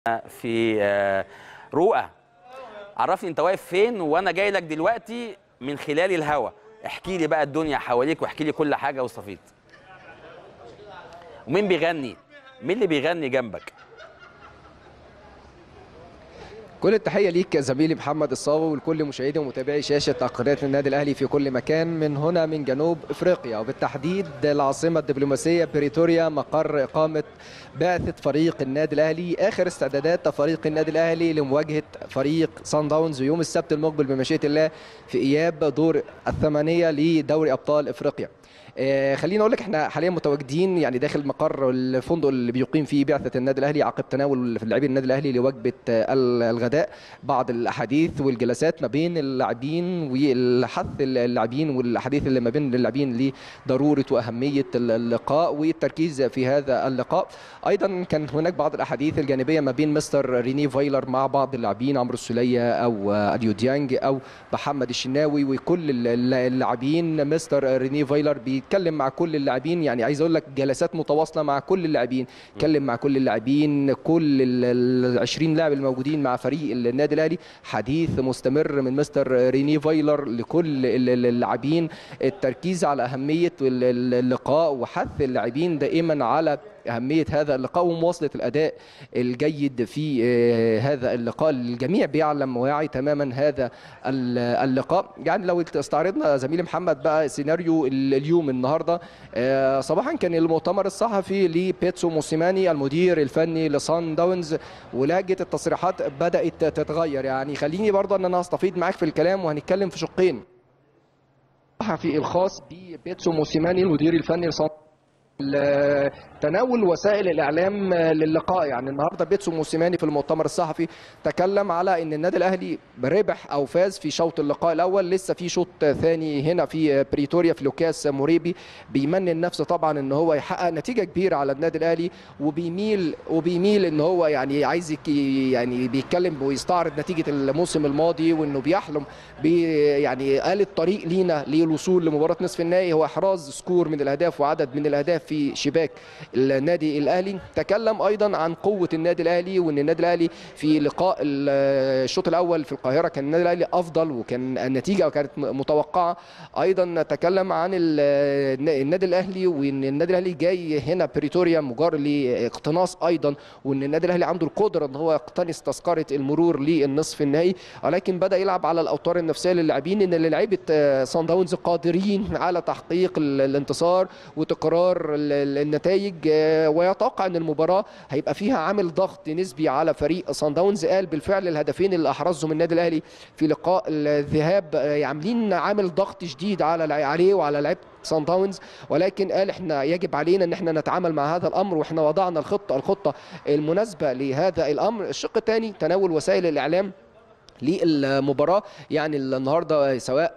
في آه، رؤى عرفني انت واقف فين وانا جاي لك دلوقتي من خلال الهوا احكي لي بقى الدنيا حواليك واحكي لي كل حاجه واستفيد ومين بيغني مين اللي بيغني جنبك كل التحية ليك زميلي محمد الصاوي ولكل مشاهدي ومتابعي شاشة قناة النادي الأهلي في كل مكان من هنا من جنوب إفريقيا وبالتحديد العاصمة الدبلوماسية بريتوريا مقر إقامة بعثة فريق النادي الأهلي آخر استعدادات فريق النادي الأهلي لمواجهة فريق سان داونز يوم السبت المقبل بمشيئة الله في إياب دور الثمانية لدوري أبطال إفريقيا آه، خليني اقول لك احنا حاليا متواجدين يعني داخل مقر الفندق اللي بيقيم فيه بعثه النادي الاهلي عقب تناول لاعبين النادي الاهلي لوجبه آه، الغداء بعض الاحاديث والجلسات ما بين اللاعبين والحث اللاعبين والاحاديث اللي ما بين اللاعبين لضروره واهميه اللقاء والتركيز في هذا اللقاء ايضا كان هناك بعض الاحاديث الجانبيه ما بين مستر ريني فايلر مع بعض اللاعبين عمرو السوليه او آه، اليو ديانج او محمد الشناوي وكل اللاعبين مستر ريني فايلر بيتكلم مع كل اللاعبين يعني عايز اقول لك جلسات متواصله مع كل اللاعبين اتكلم مع كل اللاعبين كل ال 20 لاعب الموجودين مع فريق النادي الاهلي حديث مستمر من مستر ريني فايلر لكل ال- ال- اللاعبين التركيز على اهميه ال- ال- اللقاء وحث اللاعبين دائما على أهمية هذا اللقاء ومواصلة الأداء الجيد في آه، هذا اللقاء الجميع بيعلم ويعي تماما هذا ال- اللقاء يعني لو استعرضنا زميلي محمد بقى سيناريو ال- اليوم النهاردة آه، صباحا كان المؤتمر الصحفي لبيتسو موسيماني المدير الفني لصن داونز ولهجة التصريحات بدأت تتغير يعني خليني برضه أن أنا أستفيد معاك في الكلام وهنتكلم في شقين الصحفي الخاص ببيتسو موسيماني المدير الفني لصن ال- تناول وسائل الاعلام للقاء يعني النهارده بيتسو موسيماني في المؤتمر الصحفي تكلم على ان النادي الاهلي ربح او فاز في شوط اللقاء الاول لسه في شوط ثاني هنا في بريتوريا في لوكاس موريبي بيمنن نفسه طبعا ان هو يحقق نتيجه كبيره على النادي الاهلي وبيميل وبيميل ان هو يعني عايز يك- يعني بيتكلم ويستعرض نتيجه الموسم الماضي وانه بيحلم بي يعني قال الطريق لينا للوصول لمباراه نصف النهائي هو احراز سكور من الاهداف وعدد من الاهداف في شباك النادي الاهلي تكلم ايضا عن قوه النادي الاهلي وان النادي الاهلي في لقاء الشوط الاول في القاهره كان النادي الاهلي افضل وكان النتيجه كانت متوقعه ايضا تكلم عن ال- النادي الاهلي وان النادي الاهلي جاي هنا بريتوريا مجرد لاقتناص ايضا وان النادي الاهلي عنده القدره ان هو يقتنص تذكره المرور للنصف النهائي ولكن بدا يلعب على الاوتار النفسيه للاعبين ان لعيبه سان داونز قادرين على تحقيق ال- الانتصار وتكرار ال- ال- النتائج آه، ويتوقع ان المباراه هيبقى فيها عامل ضغط نسبي على فريق سان داونز قال بالفعل الهدفين اللي احرزهم النادي الاهلي في لقاء الذهاب آه، عاملين عامل ضغط شديد على الع- عليه وعلى لعيبه سان داونز ولكن قال احنا يجب علينا ان احنا نتعامل مع هذا الامر واحنا وضعنا الخطه الخطه المناسبه لهذا الامر الشق الثاني تناول وسائل الاعلام للمباراه يعني النهارده سواء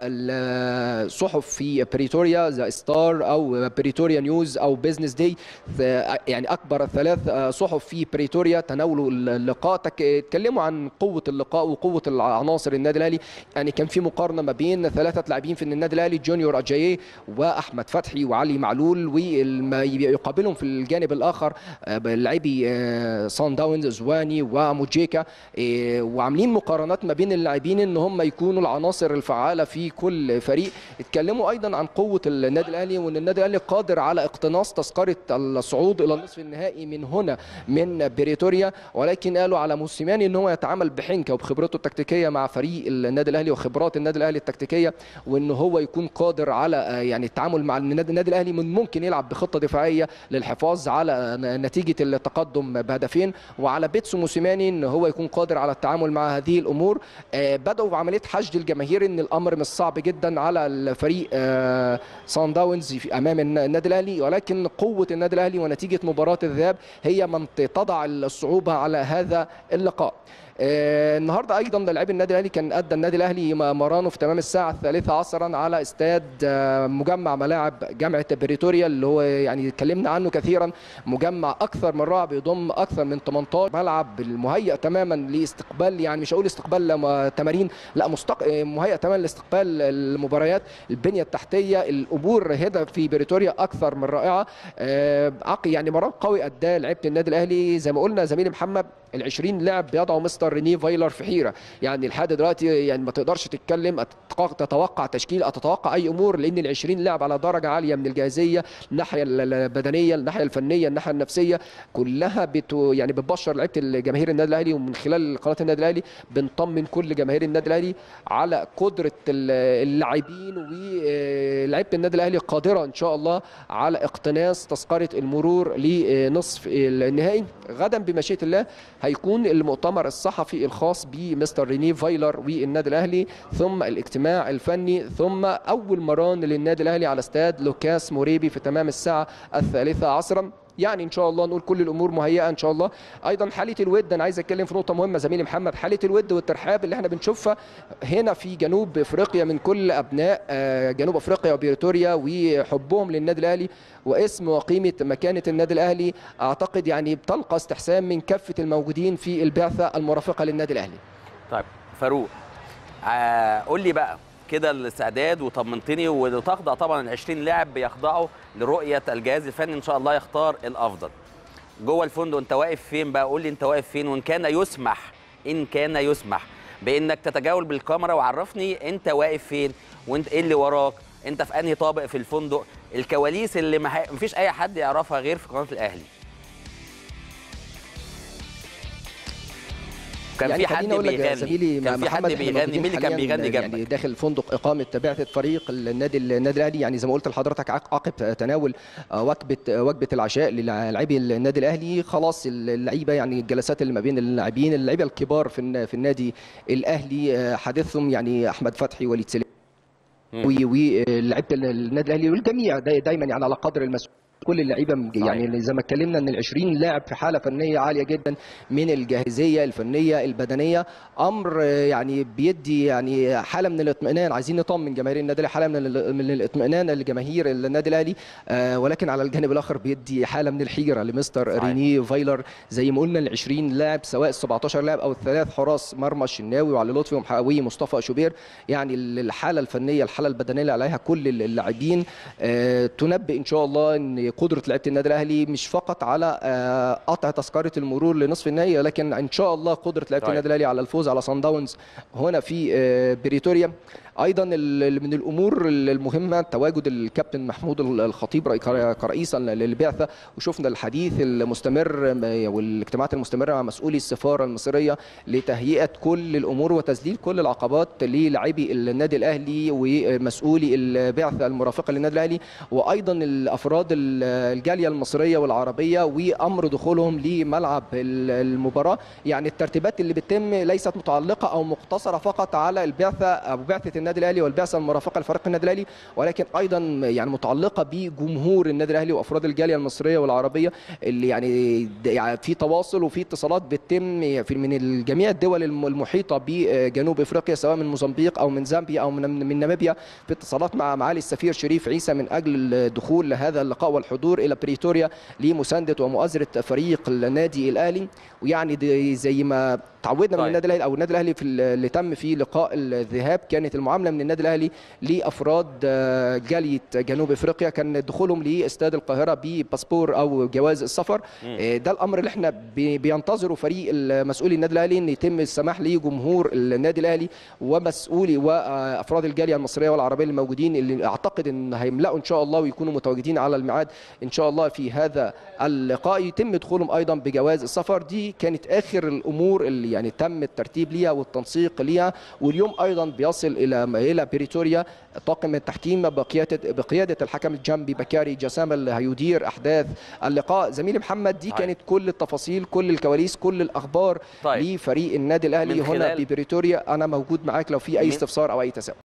الصحف في بريتوريا ذا ستار او بريتوريا نيوز او بزنس داي يعني اكبر الثلاث صحف في بريتوريا تناولوا اللقاء تك- اتكلموا عن قوه اللقاء وقوه العناصر النادي الاهلي يعني كان في مقارنه ما بين ثلاثه لاعبين في النادي الاهلي جونيور اجاييه واحمد فتحي وعلي معلول ويقابلهم في الجانب الاخر آه، لاعبي آه، سان داونز زواني وموجيكا آه، وعاملين مقارنات ما بين اللاعبين ان هم يكونوا العناصر الفعاله في كل فريق اتكلموا ايضا عن قوه النادي الاهلي وان النادي الاهلي قادر على اقتناص تذكره الصعود الى النصف النهائي من هنا من بريتوريا ولكن قالوا على موسيماني ان هو يتعامل بحنكه وبخبرته التكتيكيه مع فريق النادي الاهلي وخبرات النادي الاهلي التكتيكيه وان هو يكون قادر على آه، يعني التعامل مع النادي النادي الاهلي من ممكن يلعب بخطه دفاعيه للحفاظ على نتيجه التقدم بهدفين وعلى بيتسو موسيماني ان هو يكون قادر على التعامل مع هذه الامور آه، بداوا بعمليه حشد الجماهير ان الامر مش صعب جدا على الفريق آه، سان داونز في امام النادي الاهلي ولكن قوه النادي الاهلي ونتيجه مباراه الذهاب هي من تضع الصعوبه على هذا اللقاء آه، النهارده ايضا لاعبي النادي الاهلي كان ادى النادي الاهلي مرانه في تمام الساعه الثالثه عصرا على استاد آه، مجمع ملاعب جامعه بريتوريا اللي هو يعني اتكلمنا عنه كثيرا مجمع اكثر من رائع بيضم اكثر من 18 ملعب المهيئ تماما لاستقبال يعني مش هقول استقبال لما- تمارين لا مستق... آه، مهيئ تماما لاستقبال المباريات البنيه التحتيه الامور هنا في بريتوريا اكثر من رائعه آه، عقي يعني مران قوي اداه لعيبه النادي الاهلي زي ما قلنا زميلي محمد ال 20 لاعب بيضعوا مستر ريني فايلر في حيره يعني لحد دلوقتي يعني ما تقدرش تتكلم أتتق- تتوقع تشكيل او تتوقع اي امور لان ال 20 لاعب على درجه عاليه من الجاهزيه الناحيه ال- البدنيه الناحيه الفنيه الناحيه النفسيه كلها بتو يعني بتبشر لعيبه الجماهير النادي الاهلي ومن خلال قناه النادي الاهلي بنطمن كل جماهير النادي الاهلي على قدره ال- اللاعبين ولاعيبه النادي الاهلي قادره ان شاء الله على اقتناص تذكره المرور لنصف النهائي غدا بمشيئه الله هيكون المؤتمر الصحفي الخاص بمستر ريني فايلر والنادي الاهلي ثم الاجتماع الفني ثم اول مران للنادي الاهلي على استاد لوكاس موريبي في تمام الساعه الثالثه عصرا يعني ان شاء الله نقول كل الامور مهيئه ان شاء الله ايضا حاله الود انا عايز اتكلم في نقطه مهمه زميلي محمد حاله الود والترحاب اللي احنا بنشوفها هنا في جنوب افريقيا من كل ابناء آه، جنوب افريقيا وبريتوريا وحبهم للنادي الاهلي واسم وقيمه مكانه النادي الاهلي اعتقد يعني بتلقى استحسان من كافه الموجودين في البعثه المرافقه للنادي الاهلي طيب فاروق آه قول لي بقى كده الاستعداد وطمنتني وتخضع طبعا ال 20 لاعب بيخضعوا لرؤيه الجهاز الفني ان شاء الله يختار الافضل جوه الفندق انت واقف فين بقى قول لي انت واقف فين وان كان يسمح ان كان يسمح بانك تتجول بالكاميرا وعرفني انت واقف فين وانت ايه اللي وراك انت في انهي طابق في الفندق الكواليس اللي ما مفيش اي حد يعرفها غير في قناه الاهلي كان يعني في حد خليني اقول لك يا بيغني زميلي كان في حد محمد إحنا بيغني مين اللي كان موجودين بيغني حالياً جنبك يعني داخل فندق اقامه بعثه فريق النادي النادي الاهلي يعني زي ما قلت لحضرتك عق- عقب تناول آه، وجبه آه، وجبه العشاء للاعبي النادي الاهلي خلاص اللعيبه يعني الجلسات اللي ما بين اللاعبين اللعيبه الكبار في الن- في النادي الاهلي آه، حديثهم يعني احمد فتحي وليد سليم مم. ولعيبه النادي الاهلي والجميع داي- دايما يعني على قدر المسؤول كل اللعيبه مج- صحيح. يعني زي ما اتكلمنا ان ال 20 لاعب في حاله فنيه عاليه جدا من الجاهزيه الفنيه البدنيه امر آه، يعني بيدي يعني حاله من الاطمئنان عايزين نطمن جماهير النادي الاهلي حاله من ال- من الاطمئنان لجماهير النادي الاهلي آه، ولكن على الجانب الاخر بيدي حاله من الحيره لمستر صحيح. ريني فايلر زي ما قلنا ال 20 لاعب سواء ال 17 لاعب او الثلاث حراس مرمى الشناوي وعلي لطفي ومحاوي مصطفى شوبير يعني الحاله الفنيه الحاله البدنيه اللي عليها كل اللاعبين آه، تنبئ ان شاء الله ان قدره لعيبه النادي الاهلي مش فقط على آه، قطع تذكره المرور لنصف النهائي لكن ان شاء الله قدره لعيبه طيب. النادي الاهلي على الفوز على صن داونز هنا في آه، بريتوريا ايضا ال- من الامور المهمه تواجد الكابتن محمود الخطيب رئي- كرئيسا للبعثه وشفنا الحديث المستمر م- والاجتماعات المستمره مع مسؤولي السفاره المصريه لتهيئه كل الامور وتذليل كل العقبات للاعبي النادي الاهلي ومسؤولي البعثه المرافقه للنادي الاهلي وايضا الافراد ال- الجاليه المصريه والعربيه وامر دخولهم لملعب ال- المباراه يعني الترتيبات اللي بتتم ليست متعلقه او مقتصره فقط على البعثه او بعثه النادي الاهلي والبعثه المرافقه لفريق النادي الاهلي ولكن ايضا يعني متعلقه بجمهور النادي الاهلي وافراد الجاليه المصريه والعربيه اللي يعني د- يعني في تواصل وفي اتصالات بتتم في من جميع الدول الم- المحيطه بجنوب افريقيا سواء من موزمبيق او من زامبيا او من من ناميبيا في اتصالات مع معالي السفير شريف عيسى من اجل الدخول لهذا اللقاء والحضور الى بريتوريا لمسانده ومؤازره فريق النادي الاهلي ويعني دي زي ما تعودنا من طيب. النادي الاهلي او النادي الاهلي في ال- اللي تم في لقاء الذهاب كانت المعامله من النادي الاهلي لافراد آه، جاليه جنوب افريقيا كان دخولهم لاستاد القاهره بباسبور او جواز السفر مم. آه، ده الامر اللي احنا بي- بينتظره فريق مسؤولي النادي الاهلي ان يتم السماح لجمهور النادي الاهلي ومسؤولي وافراد الجاليه المصريه والعربيه الموجودين اللي اعتقد ان هيملأوا ان شاء الله ويكونوا متواجدين على الميعاد ان شاء الله في هذا اللقاء يتم دخولهم ايضا بجواز السفر دي كانت اخر الامور اللي يعني تم الترتيب ليها والتنسيق ليها واليوم ايضا بيصل الى الى بريتوريا طاقم التحكيم بقياده بقياده الحكم الجنبي بكاري جسام اللي هيدير احداث اللقاء زميلي محمد دي طيب. كانت كل التفاصيل كل الكواليس كل الاخبار طيب. لفريق النادي الاهلي من هنا خلال- ببريتوريا انا موجود معاك لو في اي من- استفسار او اي تساؤل